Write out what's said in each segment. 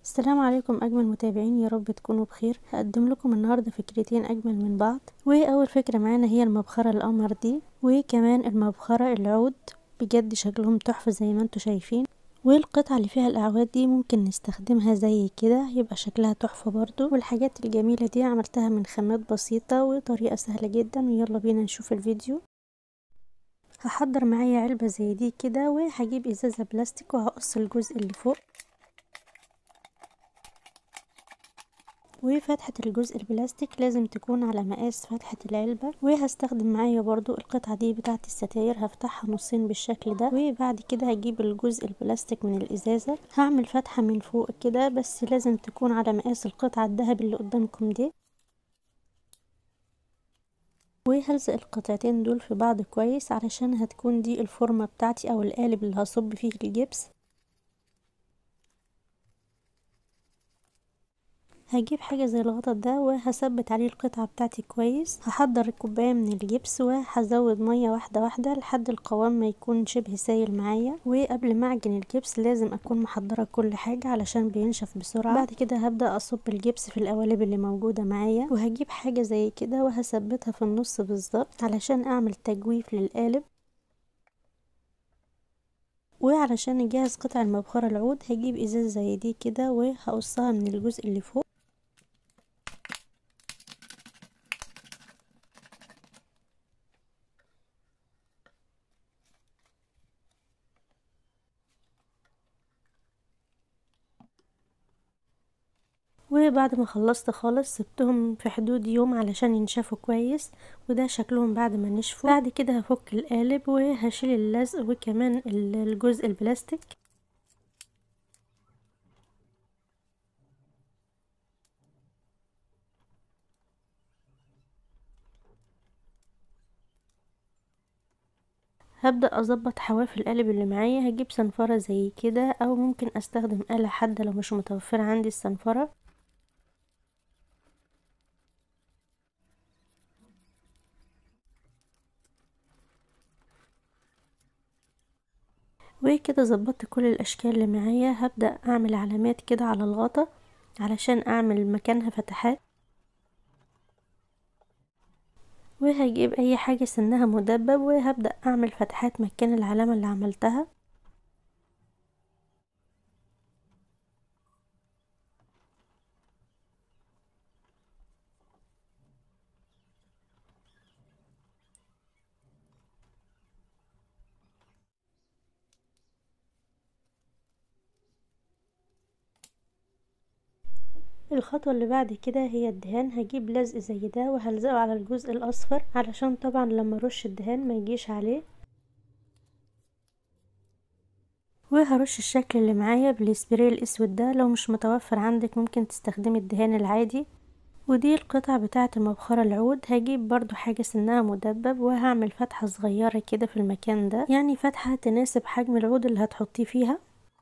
السلام عليكم اجمل متابعين يا رب تكونوا بخير هقدم لكم النهارده فكرتين اجمل من بعض واول فكره معانا هي المبخره القمر دي وكمان المبخره العود بجد شكلهم تحفه زي ما انتم شايفين والقطعة اللي فيها الأعواد دي ممكن نستخدمها زي كده يبقى شكلها تحفة برضو والحاجات الجميلة دي عملتها من خامات بسيطة وطريقة سهلة جدا ويلا بينا نشوف الفيديو هحضر معايا علبة زي دي كده وهجيب ازازة بلاستيك وهقص الجزء اللي فوق وفتحة الجزء البلاستيك لازم تكون على مقاس فتحة العلبة وهستخدم معايا برضو القطعة دي بتاعة الستاير هفتحها نصين بالشكل ده وبعد كده هجيب الجزء البلاستيك من الازازة هعمل فتحة من فوق كده بس لازم تكون على مقاس القطعة الذهب اللي قدامكم دي وهلزق القطعتين دول في بعض كويس علشان هتكون دي الفورمة بتاعتي او القالب اللي هصب فيه الجبس هجيب حاجة زي الغطا ده وهثبت عليه القطعة بتاعتي كويس هحضر كوباية من الجبس وهزود مية واحدة واحدة لحد القوام ما يكون شبه سايل معايا وقبل ما اعجن الجبس لازم اكون محضرة كل حاجة علشان بينشف بسرعة بعد كده هبدأ اصب الجبس في القوالب اللي موجودة معايا وهجيب حاجة زي كده وهثبتها في النص بالظبط علشان اعمل تجويف للقالب وعلشان نجهز قطع المبخرة العود هجيب ازاز زي دي كده وهقصها من الجزء اللي فوق وبعد ما خلصت خالص سبتهم في حدود يوم علشان ينشفوا كويس وده شكلهم بعد ما نشفوا بعد كده هفك القالب وهشيل اللزق وكمان الجزء البلاستيك هبدأ أظبط حواف القالب اللي معايا هجيب صنفرة زي كده أو ممكن أستخدم آلة حادة لو مش متوفرة عندي الصنفرة وكده ظبطت كل الاشكال اللي معايا هبدأ اعمل علامات كده على الغطا علشان اعمل مكانها فتحات وهجيب اي حاجة سنها مدبب وهبدأ اعمل فتحات مكان العلامة اللي عملتها الخطوة اللي بعد كده هي الدهان هجيب لزق زي ده وهلزقه على الجزء الاصفر علشان طبعا لما ارش الدهان ما يجيش عليه وهرش الشكل اللي معايا بالسبراي الاسود ده لو مش متوفر عندك ممكن تستخدمي الدهان العادي ودي القطعة بتاعة المبخرة العود هجيب برضو حاجة سنها مدبب وهعمل فتحة صغيرة كده في المكان ده يعني فتحة تناسب حجم العود اللي هتحطيه فيها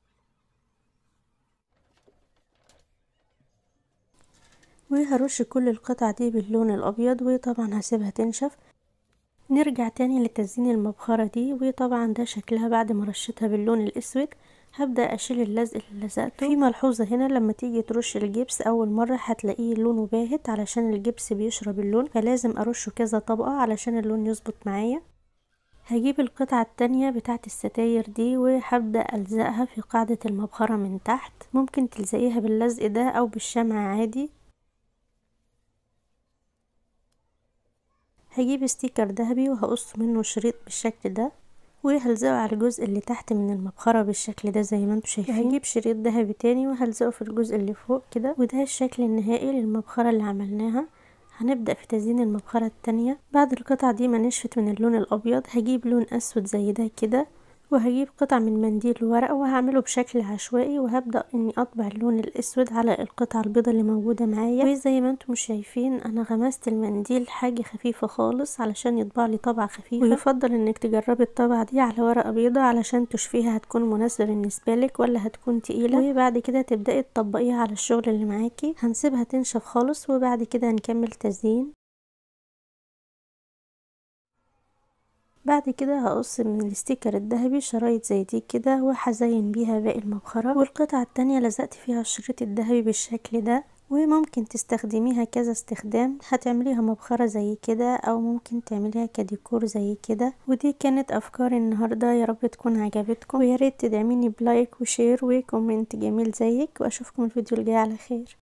وهرش كل القطع دي باللون الابيض وطبعا هسيبها تنشف نرجع تاني لتزيين المبخرة دي وطبعا ده شكلها بعد ما رشتها باللون الاسود هبدأ اشيل اللزق اللي لزقته في ملحوظة هنا لما تيجي ترش الجبس اول مرة هتلاقيه لونه باهت علشان الجبس بيشرب اللون فلازم ارشه كذا طبقة علشان اللون يظبط معايا هجيب القطعة التانية بتاعت الستاير دي وهبدأ ألزقها في قاعدة المبخرة من تحت ممكن تلزقيها باللزق ده أو بالشمع عادي هجيب ستيكر ذهبي وهقص منه شريط بالشكل ده وهلزقه على الجزء اللي تحت من المبخرة بالشكل ده زي ما انتم شايفين هجيب شريط ذهبي تاني وهلزقه في الجزء اللي فوق كده وده الشكل النهائي للمبخرة اللي عملناها هنبدأ في تزيين المبخرة التانية بعد القطعة دي ما نشفت من اللون الأبيض هجيب لون أسود زي ده كده وهجيب قطع من منديل ورق وهعمله بشكل عشوائي وهبدأ اني اطبع اللون الاسود على القطعة البيضة اللي موجودة معايا وزي ما انتم شايفين انا غمست المنديل حاجة خفيفة خالص علشان يطبع لي طبعة خفيفة ويفضل انك تجربي الطبعة دي على ورقة بيضة علشان تشوفيها هتكون مناسبة بالنسبة لك ولا هتكون تقيلة وبعد كده تبدأي تطبقيها على الشغل اللي معاكي هنسيبها تنشف خالص وبعد كده هنكمل تزيين بعد كده هقص من الستيكر الذهبي شرايط زي دي كده وهزين بيها باقي المبخرة والقطعة التانية لزقت فيها الشريط الذهبي بالشكل ده وممكن تستخدميها كذا استخدام هتعمليها مبخرة زي كده او ممكن تعمليها كديكور زي كده ودي كانت افكار النهاردة يا رب تكون عجبتكم وياريت تدعميني بلايك وشير وكومنت جميل زيك واشوفكم الفيديو الجاي على خير